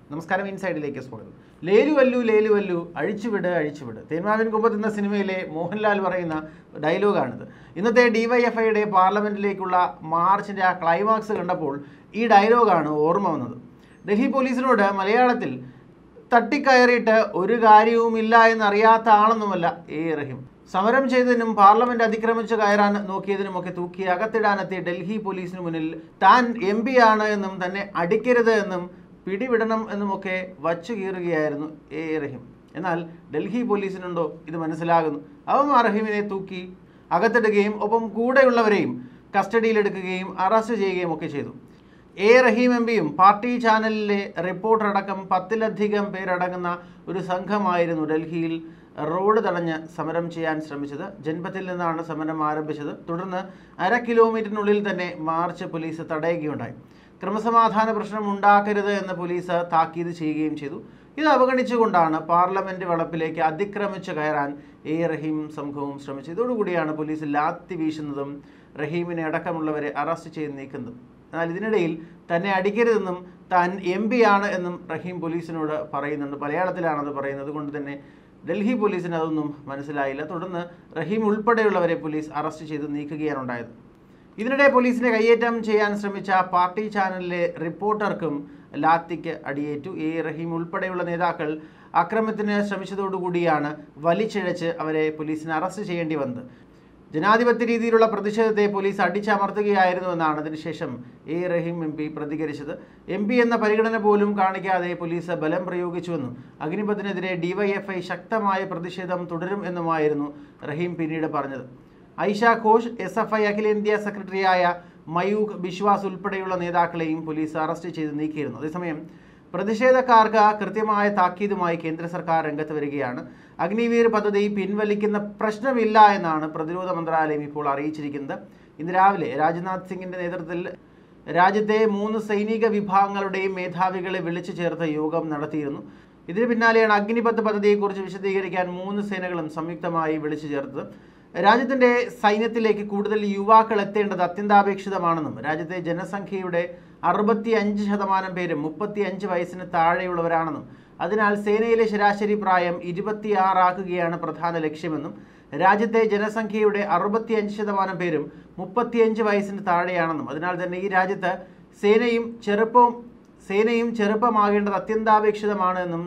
നമസ്കാരം ഇൻസൈഡിലേക്ക് സ്വാഗതം ലേലു വല്ലു ലേലു വല്ലു അഴിച്ചുവിട് അഴിച്ചുവിട് തേന്മാവിൻ കുമ്പത്ത് എന്ന സിനിമയിലെ മോഹൻലാൽ പറയുന്ന ഡയലോഗാണിത് ഇന്നത്തെ ഡിവൈഎഫ്ഐയുടെ പാർലമെന്റിലേക്കുള്ള മാർച്ചിന്റെ ആ ക്ലൈമാക്സ് കണ്ടപ്പോൾ ഈ ഡയലോഗാണ് ഓർമ്മ വന്നത് ഡൽഹി പോലീസിനോട് മലയാളത്തിൽ തട്ടിക്കയറിയിട്ട് ഒരു കാര്യവുമില്ല എന്നറിയാത്ത ആളൊന്നുമല്ല എ റഹീം സമരം ചെയ്തതിനും പാർലമെന്റ് അതിക്രമിച്ച് കയറാൻ നോക്കിയതിനുമൊക്കെ തൂക്കി അകത്തിടാനെത്തിയ ഡൽഹി പോലീസിന് മുന്നിൽ താൻ എം പി ആണ് എന്നും തന്നെ അടിക്കരുത് എന്നും പിടിവിടണം എന്നുമൊക്കെ വച്ചു കീറുകയായിരുന്നു എ റഹീം എന്നാൽ ഡൽഹി പോലീസിനുണ്ടോ ഇത് മനസ്സിലാകുന്നു അവന്മാർ റഹീമിനെ തൂക്കി അകത്തിടുകയും ഒപ്പം കൂടെയുള്ളവരെയും കസ്റ്റഡിയിലെടുക്കുകയും അറസ്റ്റ് ചെയ്യുകയും ഒക്കെ ചെയ്തു എ റഹീം എം പിയും പാർട്ടി ചാനലിലെ റിപ്പോർട്ടർ അടക്കം പത്തിലധികം പേരടങ്ങുന്ന ഒരു സംഘമായിരുന്നു ഡൽഹിയിൽ റോഡ് തടഞ്ഞ് സമരം ചെയ്യാൻ ശ്രമിച്ചത് ജൻപത്തിൽ നിന്നാണ് സമരം ആരംഭിച്ചത് തുടർന്ന് അര കിലോമീറ്ററിനുള്ളിൽ തന്നെ മാർച്ച് പോലീസ് തടയുകയുണ്ടായി ക്രമസമാധാന പ്രശ്നം ഉണ്ടാക്കരുത് എന്ന് പോലീസ് താക്കീത് ചെയ്യുകയും ചെയ്തു ഇത് അവഗണിച്ചുകൊണ്ടാണ് പാർലമെന്റ് വളപ്പിലേക്ക് അതിക്രമിച്ച് കയറാൻ എ റഹീം സംഘവും ശ്രമിച്ചത് ഇതോടുകൂടിയാണ് പോലീസ് ലാത്തി വീശുന്നതും റഹീമിനെ അടക്കമുള്ളവരെ അറസ്റ്റ് ചെയ്ത് നീക്കുന്നതും എന്നാൽ ഇതിനിടയിൽ തന്നെ അടിക്കരുതെന്നും താൻ എം പി ആണ് എന്നും റഹീം പോലീസിനോട് പറയുന്നുണ്ട് മലയാളത്തിലാണത് പറയുന്നത് കൊണ്ട് തന്നെ ഡൽഹി പോലീസിന് അതൊന്നും മനസ്സിലായില്ല തുടർന്ന് റഹീം ഉൾപ്പെടെയുള്ളവരെ പോലീസ് അറസ്റ്റ് ചെയ്ത് നീക്കുകയാണ് ഉണ്ടായത് ഇതിനിടെ പോലീസിനെ കയ്യേറ്റം ചെയ്യാൻ ശ്രമിച്ച പാർട്ടി ചാനലിലെ റിപ്പോർട്ടർക്കും ലാത്തിക്ക് അടിയേറ്റു എ റഹീം ഉൾപ്പെടെയുള്ള നേതാക്കൾ അക്രമത്തിന് ശ്രമിച്ചതോടുകൂടിയാണ് വലിച്ചിഴച്ച് അവരെ പോലീസിന് അറസ്റ്റ് ചെയ്യേണ്ടി വന്നത് ജനാധിപത്യ രീതിയിലുള്ള പ്രതിഷേധത്തെ പോലീസ് അടിച്ചമർത്തുകയായിരുന്നു എന്നാണ് അതിനുശേഷം എ റഹീം എം പി പ്രതികരിച്ചത് എം പി എന്ന പരിഗണന പോലും കാണിക്കാതെ പോലീസ് ബലം പ്രയോഗിച്ചുവെന്നും അഗ്നിപഥിനെതിരെ ഡിവൈഎഫ്ഐ ശക്തമായ പ്രതിഷേധം തുടരും എന്നുമായിരുന്നു റഹീം പിന്നീട് പറഞ്ഞത് Aishe Ghosh S F I അഖിലേന്ത്യാ സെക്രട്ടറിയായ മയൂഖ് ബിശ്വാസ് ഉൾപ്പെടെയുള്ള നേതാക്കളെയും പോലീസ് അറസ്റ്റ് ചെയ്ത് നീക്കിയിരുന്നു അതേസമയം പ്രതിഷേധക്കാർക്ക് കൃത്യമായ താക്കീതുമായി കേന്ദ്ര സർക്കാർ രംഗത്ത് വരികയാണ് അഗ്നിവീർ പദ്ധതി പിൻവലിക്കുന്ന പ്രശ്നമില്ല എന്നാണ് പ്രതിരോധ മന്ത്രാലയം ഇപ്പോൾ അറിയിച്ചിരിക്കുന്നത് ഇന്ന് രാവിലെ രാജ്നാഥ് സിംഗിന്റെ നേതൃത്വത്തിൽ രാജ്യത്തെ മൂന്ന് സൈനിക വിഭാഗങ്ങളുടെയും മേധാവികളെ വിളിച്ചു ചേർത്ത യോഗം നടത്തിയിരുന്നു ഇതിന് പിന്നാലെയാണ് അഗ്നിപത്ത് പദ്ധതിയെക്കുറിച്ച് വിശദീകരിക്കാൻ മൂന്ന് സേനകളും സംയുക്തമായി വിളിച്ചു ചേർത്തത് രാജ്യത്തിന്റെ സൈന്യത്തിലേക്ക് കൂടുതൽ യുവാക്കൾ എത്തേണ്ടത് അത്യന്താപേക്ഷിതമാണെന്നും രാജ്യത്തെ ജനസംഖ്യയുടെ അറുപത്തി അഞ്ച് ശതമാനം പേരും മുപ്പത്തി അഞ്ച് വയസ്സിന് താഴെയുള്ളവരാണെന്നും അതിനാൽ സേനയിലെ ശരാശരി പ്രായം ഇരുപത്തിയാറാക്കുകയാണ് പ്രധാന ലക്ഷ്യമെന്നും രാജ്യത്തെ ജനസംഖ്യയുടെ അറുപത്തിയഞ്ച് ശതമാനം പേരും മുപ്പത്തിയഞ്ച് വയസ്സിന് താഴെയാണെന്നും അതിനാൽ തന്നെ ഈ രാജ്യത്ത് സേനയും ചെറുപ്പവും സേനയും ചെറുപ്പമാകേണ്ടത് അത്യന്താപേക്ഷിതമാണ് എന്നും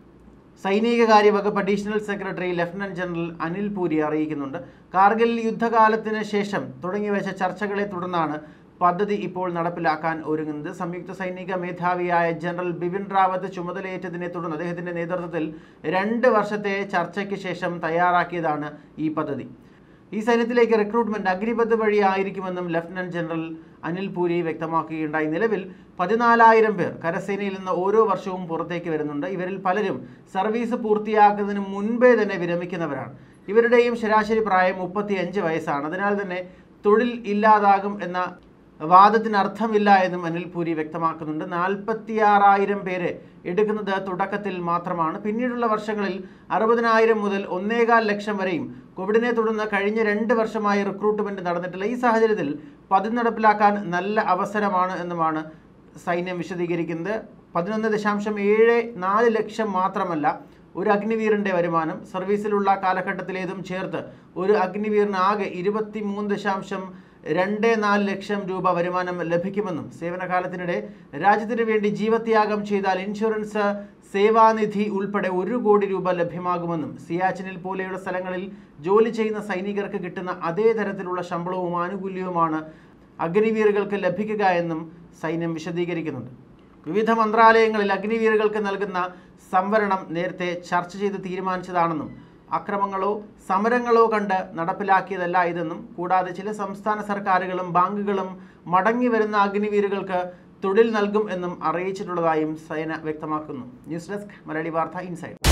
സൈനികകാര്യ വകുപ്പ് additional secretary lieutenant general Anil Puri അറിയിക്കുന്നുണ്ട് കാർഗിൽ യുദ്ധകാലത്തിന് ശേഷം തുടങ്ങിവെച്ച ചർച്ചകളെ തുടർന്നാണ് പദ്ധതി ഇപ്പോൾ നടപ്പിലാക്കാൻ ഒരുങ്ങുന്നത് സംയുക്ത സൈനിക മേധാവിയായ ജനറൽ ബിപിൻ റാവത്ത് ചുമതലയേറ്റതിനെ തുടർന്ന് അദ്ദേഹത്തിന്റെ നേതൃത്വത്തിൽ രണ്ട് വർഷത്തെ ചർച്ചയ്ക്ക് ശേഷം തയ്യാറാക്കിയതാണ് ഈ പദ്ധതി ഈ സൈന്യത്തിലേക്ക് റിക്രൂട്ട്മെന്റ് അഗ്നിപഥ് വഴി ആയിരിക്കുമെന്നും ലഫ്റ്റനന്റ് ജനറൽ അനിൽ പൂരി വ്യക്തമാക്കുകയുണ്ടായി നിലവിൽ പതിനാലായിരം പേർ കരസേനയിൽ നിന്ന് ഓരോ വർഷവും പുറത്തേക്ക് വരുന്നുണ്ട് ഇവരിൽ പലരും സർവീസ് പൂർത്തിയാക്കുന്നതിന് മുൻപേ തന്നെ വിരമിക്കുന്നവരാണ് ഇവരുടെയും ശരാശരി പ്രായം മുപ്പത്തി അഞ്ച് വയസ്സാണ് അതിനാൽ തന്നെ തൊഴിൽ ഇല്ലാതാകും എന്ന വാദത്തിന് അർത്ഥമില്ല എന്നും അനിൽ പൂരി വ്യക്തമാക്കുന്നുണ്ട് നാൽപ്പത്തിയാറായിരം പേരെ എടുക്കുന്നത് തുടക്കത്തിൽ മാത്രമാണ് പിന്നീടുള്ള വർഷങ്ങളിൽ അറുപതിനായിരം മുതൽ ഒന്നേകാൽ ലക്ഷം വരെയും കോവിഡിനെ തുടർന്ന് കഴിഞ്ഞ രണ്ട് വർഷമായി റിക്രൂട്ട്മെന്റ് നടന്നിട്ടില്ല ഈ സാഹചര്യത്തിൽ പദ്ധതി നടപ്പിലാക്കാൻ നല്ല അവസരമാണ് എന്നുമാണ് സൈന്യം വിശദീകരിക്കുന്നത് പതിനൊന്ന് ദശാംശം ഏഴ് നാല് ലക്ഷം മാത്രമല്ല ഒരു അഗ്നിവീറിന്റെ വരുമാനം സർവീസിലുള്ള കാലഘട്ടത്തിലേതും ചേർത്ത് ഒരു അഗ്നിവീറിന് ആകെ ഇരുപത്തി മൂന്ന് ദശാംശം രണ്ട് നാല് ലക്ഷം രൂപ വരുമാനം ലഭിക്കുമെന്നും സേവനകാലത്തിനിടെ രാജ്യത്തിന് വേണ്ടി ജീവത്യാഗം ചെയ്താൽ ഇൻഷുറൻസ് സേവാനിധി ഉൾപ്പെടെ ഒരു കോടി രൂപ ലഭ്യമാകുമെന്നും സിയാച്ചിനിൽ പോലെയുള്ള സ്ഥലങ്ങളിൽ ജോലി ചെയ്യുന്ന സൈനികർക്ക് കിട്ടുന്ന അതേ തരത്തിലുള്ള ശമ്പളവും ആനുകൂല്യവുമാണ് അഗ്നിവീറുകൾക്ക് ലഭിക്കുക എന്നും സൈന്യം വിശദീകരിക്കുന്നുണ്ട് വിവിധ മന്ത്രാലയങ്ങളിൽ അഗ്നിവീറുകൾക്ക് നൽകുന്ന സംവരണം നേരത്തെ ചർച്ച ചെയ്ത് തീരുമാനിച്ചതാണെന്നും അക്രമങ്ങളോ സമരങ്ങളോ കണ്ട് നടപ്പിലാക്കിയതല്ല ഇതെന്നും കൂടാതെ ചില സംസ്ഥാന സർക്കാരുകളും ബാങ്കുകളും മടങ്ങി വരുന്ന അഗ്നിവീറുകൾക്ക് തൊഴിൽ നൽകും എന്നും അറിയിച്ചിട്ടുള്ളതായും സേന വ്യക്തമാക്കുന്നു ന്യൂസ് ഡെസ്ക് മലയാളി വാർത്ത ഇൻസൈഡ്